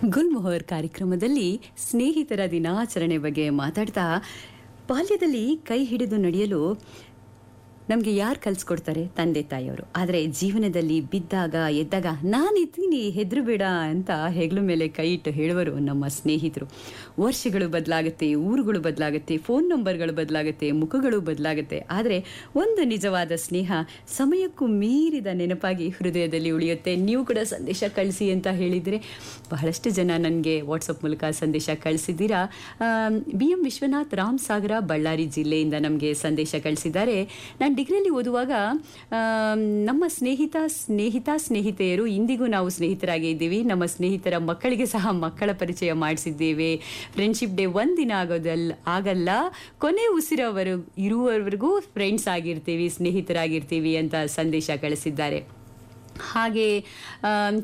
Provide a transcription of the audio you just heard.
ಗುಲ್ಮೊಹರ್ ಕಾರ್ಯಕ್ರಮದಲ್ಲಿ ಸ್ನೇಹಿತರ ದಿನಾಚರಣೆ ಬಗ್ಗೆ ಮಾತಾಡ್ತಾ ಬಾಲ್ಯದಲ್ಲಿ ಕೈ ಹಿಡಿದು ನಡೆಯಲು ನಮಗೆ ಯಾರು ಕಲಿಸ್ಕೊಡ್ತಾರೆ ತಂದೆ ತಾಯಿಯವರು ಆದರೆ ಜೀವನದಲ್ಲಿ ಬಿದ್ದಾಗ ಎದ್ದಾಗ ನಾನಿದ್ದೀನಿ ಹೆದ್ರು ಬೇಡ ಅಂತ ಹೆಗ್ಲ ಮೇಲೆ ಕೈ ಇಟ್ಟು ಹೇಳುವರು ನಮ್ಮ ಸ್ನೇಹಿತರು ವರ್ಷಗಳು ಬದಲಾಗುತ್ತೆ ಊರುಗಳು ಬದಲಾಗುತ್ತೆ ಫೋನ್ ನಂಬರ್ಗಳು ಬದಲಾಗುತ್ತೆ ಮುಖಗಳು ಬದಲಾಗುತ್ತೆ ಆದರೆ ಒಂದು ನಿಜವಾದ ಸ್ನೇಹ ಸಮಯಕ್ಕೂ ಮೀರಿದ ನೆನಪಾಗಿ ಹೃದಯದಲ್ಲಿ ಉಳಿಯುತ್ತೆ ನೀವು ಕೂಡ ಸಂದೇಶ ಕಳಿಸಿ ಅಂತ ಹೇಳಿದರೆ ಬಹಳಷ್ಟು ಜನ ನನಗೆ ವಾಟ್ಸಪ್ ಮೂಲಕ ಸಂದೇಶ ಕಳಿಸಿದ್ದೀರಾ ಬಿ ಎಂ ವಿಶ್ವನಾಥ್ ರಾಮ್ ಸಾಗರ ಬಳ್ಳಾರಿ ಜಿಲ್ಲೆಯಿಂದ ನಮಗೆ ಸಂದೇಶ ಕಳಿಸಿದ್ದಾರೆ ನಾನು ಡಿಗ್ರಿಯಲ್ಲಿ ಓದುವಾಗ ಆಮ್, ನಮ್ಮ ಸ್ನೇಹಿತ ಸ್ನೇಹಿತ ಸ್ನೇಹಿತೆಯರು ಇಂದಿಗೂ ನಾವು ಸ್ನೇಹಿತರಾಗಿ ಇದ್ದೀವಿ ನಮ್ಮ ಸ್ನೇಹಿತರ ಮಕ್ಕಳಿಗೆ ಸಹ ಮಕ್ಕಳ ಪರಿಚಯ ಮಾಡಿಸಿದ್ದೇವೆ ಫ್ರೆಂಡ್ಶಿಪ್ ಡೇ ಒಂದಿನ ಆಗೋದಲ್ಲ ಆಗಲ್ಲ ಕೊನೆ ಉಸಿರವರು ಇರುವವರೆಗೂ ಫ್ರೆಂಡ್ಸ್ ಆಗಿರ್ತೀವಿ ಸ್ನೇಹಿತರಾಗಿರ್ತೀವಿ ಅಂತ ಸಂದೇಶ ಕಳಿಸಿದ್ದಾರೆ ಹಾಗೆ ಆಮ್,